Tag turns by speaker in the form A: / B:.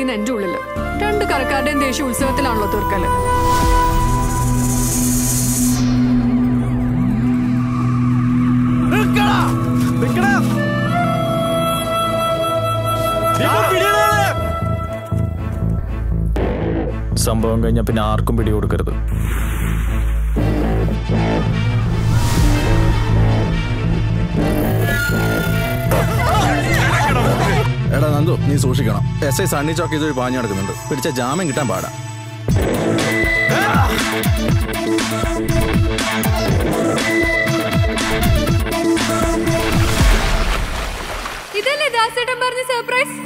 A: എരിയുന്ന എന്റെ ഉള്ളില് രണ്ട് കരക്കാരുടെയും ദേഷ്യം ഉത്സവത്തിലാണല്ലോ തീർക്കല്
B: സംഭവം കഴിഞ്ഞാൽ പിന്നെ ആർക്കും പിടി കൊടുക്കരുത്
C: എടാ നന്ദു നീ സൂക്ഷിക്കണം എസ് ഐ സണ്ണി ചോക്ക് ഇതൊരു പാഞ്ഞു നടക്കുന്നുണ്ട് പിടിച്ച ജാമ്യം കിട്ടാൻ പാടാ
D: ഇതല്ലേ ദാസേട്ടൻ പറഞ്ഞ സർപ്രൈസ്